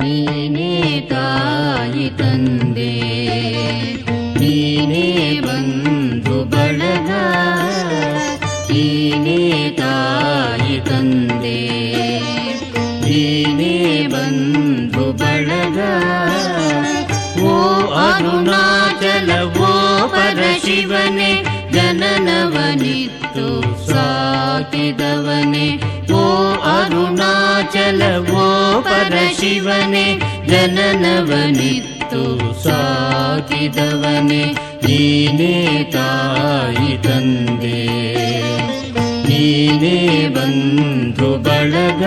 ನೀನೇ ತಾಯಿ ತಂದೆ ನೀನೇ ಬಂಧು ಬಳಗ ನೀನೇ ತಾಯಿ ತಂದೆ ನೀನೇ ಬಂಧು ಬಳಗ ಓ ಅರುಣಾಚಲ ಓ ಪರಶಿವನೇ ಜನನವನಿತ್ತು ಸಾಕಿದವನೇ ಓ ಅರುಣಾಚಲ ಓ ಪರಶಿವನೇ ಜನನವನಿತ್ತು ಸಾಕಿದವನೇ ನೀನೇ ತಾಯಿ ತಂದೆ ನೀನೇ ಬಂಧು ಬಳಗ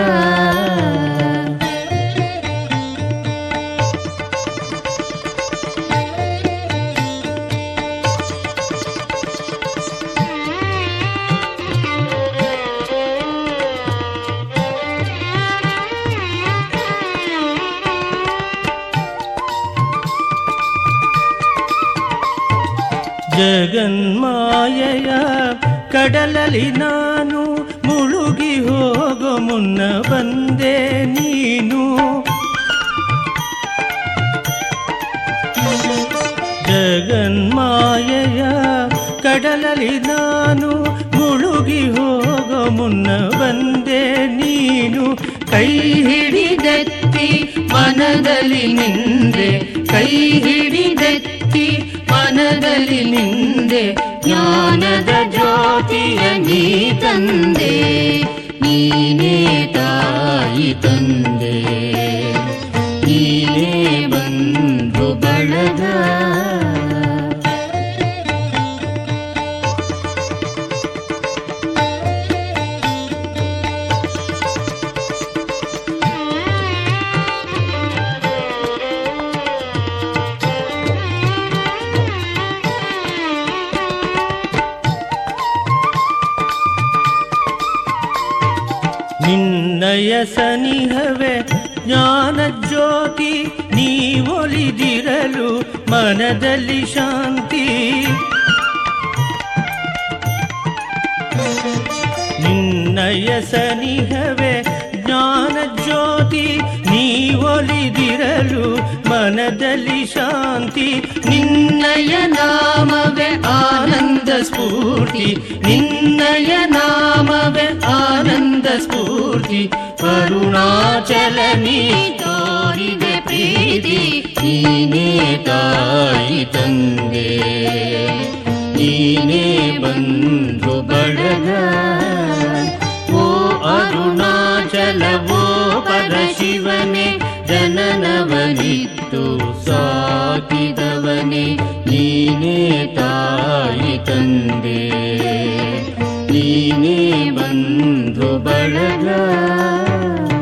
ಜಗನ್ಮಾಯೆಯ ಕಡಲಲ್ಲಿ ನಾನು ಮುಳುಗಿ ಹೋಗೋ ಮುನ್ನ ಬಂದೆ ನೀನು ಜಗನ್ಮಾಯೆಯ ಕಡಲಲ್ಲಿ ನಾನು ಮುಳುಗಿ ಹೋಗೋ ಮುನ್ನ ಬಂದೆ ನೀನು ಕೈ ಹಿಡಿದೆತ್ತಿ ಮನದಲ್ಲಿ ನಿಂದೆ ಕೈ ಹಿಡಿದೆತ್ತಿ ಮನದಲ್ಲಿ ನಿಂದೆ ಜ್ಞಾನದ ಜ್ಯೋತಿಯ ನೀ ತಂದೆ ನೀನೇ ತಾಯಿ ತಂದೆ ನೀನೇ ಬಂಧು ಬಳಗ ನಿನ್ನಯ ಸನಿಹವೇ ಜ್ಞಾನ ಜ್ಯೋತಿ ನೀ ಒಲಿದಿರಲು ಮನದಲ್ಲಿ ಶಾಂತಿ ನಿನ್ನಯ ಸನಿಹವೇ ಜ್ಞಾನ ಜ್ಯೋತಿ ನೀ ಒಲಿದಿರಲು ಮನದಲ್ಲಿ ಶಾಂತಿ ನಿನ್ನಯ ನಾಮವೇ ಆನಂದ ಸ್ಫೂರ್ತಿ ನಿನ್ನಯ ನಾಮವೇ ಆನಂದ ಸ್ಫೂರ್ತಿ ಅರುಣಾಚಲ ನೀ ತೋರಿದೆ ಪ್ರೀತಿ ನೀನೇ ತಾಯಿ ತಂದೆ ನೀನೇ ಬಂಧು ಬಳಗ ಓ ಅರುಣಾಚಲ ಓ ಪರಶಿವನೇ ಜನನವನಿತ್ತು ಸಾಕಿದವನೇ ನೀನೇ ತಾಯಿ ತಂದೆ ನೀನೇ ಬಂಧು ಬಳಗ